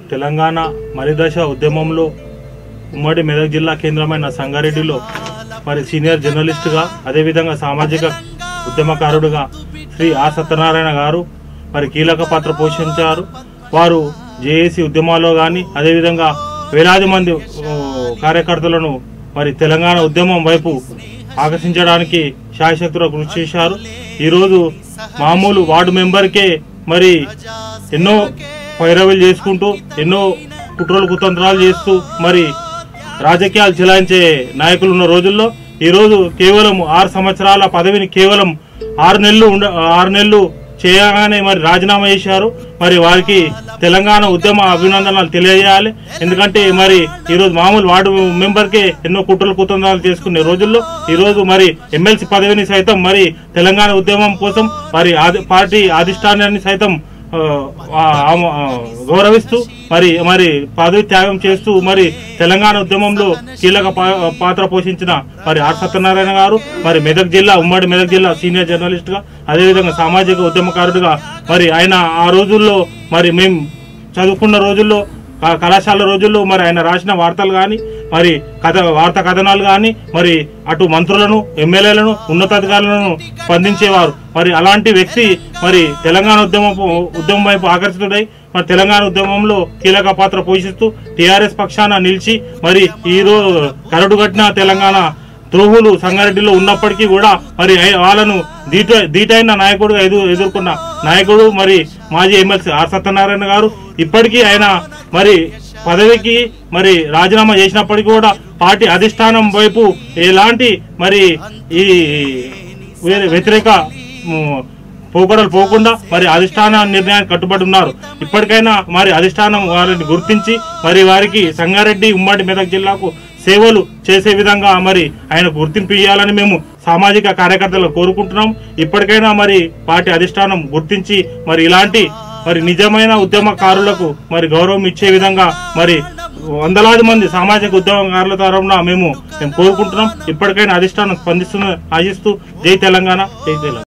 తెలంగాణ మలిదశ ఉద్యమంలో ఉమ్మడి మెదక్ జిల్లా కేంద్రమైన సంగారెడ్డిలో మరి సీనియర్ జర్నలిస్టుగా అదేవిధంగా సామాజిక ఉద్యమకారుడుగా శ్రీ ఆర్ సత్యనారాయణ గారు మరి కీలక పాత్ర పోషించారు వారు జేఏసీ ఉద్యమాల్లో కానీ అదేవిధంగా వేలాది మంది ఓ, కార్యకర్తలను మరి తెలంగాణ ఉద్యమం వైపు ఆకర్షించడానికి శాయశక్తులు కృషి చేశారు ఈరోజు మామూలు వార్డు మెంబర్కే మరి ఎన్నో పైరవీలు చేసుకుంటూ ఎన్నో కుట్రలు కుతంత్రాలు చేస్తూ మరి రాజకీయాలు చెలాయించే నాయకులు ఉన్న రోజుల్లో ఈ రోజు కేవలం ఆరు సంవత్సరాల పదవిని కేవలం ఆరు నెలలు ఉండ ఆరు నెలలు చేయగానే మరి రాజీనామా చేశారు మరి వారికి తెలంగాణ ఉద్యమ అభినందనలు తెలియజేయాలి ఎందుకంటే మరి ఈ రోజు మామూలు వార్డు మెంబర్కే ఎన్నో కుట్రలు కుతంత్రాలు చేసుకునే రోజుల్లో ఈ రోజు మరి ఎమ్మెల్సీ పదవిని సైతం మరి తెలంగాణ ఉద్యమం కోసం మరి ఆది- పార్టీ అధిష్టానాన్ని సైతం ఆ, ఆ, ఆమ- ఆ, గౌరవిస్తూ మరి మరి పదవి త్యాగం చేస్తూ మరి తెలంగాణ ఉద్యమంలో కీలక పా- పాత్ర పోషించిన మరి ఆర్ సత్యనారాయణ గారు మరి మెదక్ జిల్లా ఉమ్మడి మెదక్ జిల్లా సీనియర్ జర్నలిస్ట్ గా అదేవిధంగా సామాజిక ఉద్యమకారుడిగా మరి ఆయన ఆ రోజుల్లో మరి మేము చదువుకున్న రోజుల్లో ఆ కళాశాల రోజుల్లో మరి ఆయన రాసిన వార్తలు కానీ మరి కథ వార్తా కథనాలు కానీ మరి అటు మంత్రులను ఎమ్మెల్యేలను ఉన్నతాధికారులను స్పందించేవారు మరి అలాంటి వ్యక్తి మరి తెలంగాణ ఉద్యమం ఉద్యమం వైపు ఆకర్షితుడై మరి తెలంగాణ ఉద్యమంలో కీలక పాత్ర పోషిస్తూ టీఆర్ఎస్ పక్షాన నిలిచి మరి ఈ రోజు కరడుగట్టిన తెలంగాణ ద్రోహులు సంగారెడ్డిలో ఉన్నప్పటికీ కూడా మరి ఐ- వాళ్ళను దీట దీటైన నాయకుడుగా ఎదు ఎదుర్కొన్న నాయకుడు మరి మాజీ ఎమ్మెల్సీ ఆర్ సత్యనారాయణ గారు ఇప్పటికీ ఆయన మరి పదవికి మరి రాజీనామా చేసినప్పటికీ కూడా పార్టీ అధిష్టానం వైపు ఎలాంటి మరి ఈ వేరే వ్యతిరేక ఉమ్, పోకడలు పోకుండా మరి అధిష్టాన నిర్ణయానికి కట్టుబడి ఉన్నారు ఇప్పటికైనా మరి అధిష్టానం వారిని గుర్తించి మరి వారికి సంగారెడ్డి ఉమ్మడి మెదక్ జిల్లాకు సేవలు చేసే విధంగా మరి ఆయన గుర్తింపు ఇవ్వాలని మేము సామాజిక కార్యకర్తలు కోరుకుంటున్నాం ఇప్పటికైనా మరి పార్టీ అధిష్టానం గుర్తించి మరి ఇలాంటి మరి నిజమైన ఉద్యమకారులకు మరి గౌరవం ఇచ్చే విధంగా మరి వందలాది మంది సామాజిక ఉద్యమకారుల తరఫున మేము మేము కోరుకుంటున్నాం ఇప్పటికైనా అధిష్టానం స్పందిస్తున్న ఆశిస్తూ జై తెలంగాణ జై తెలంగాణ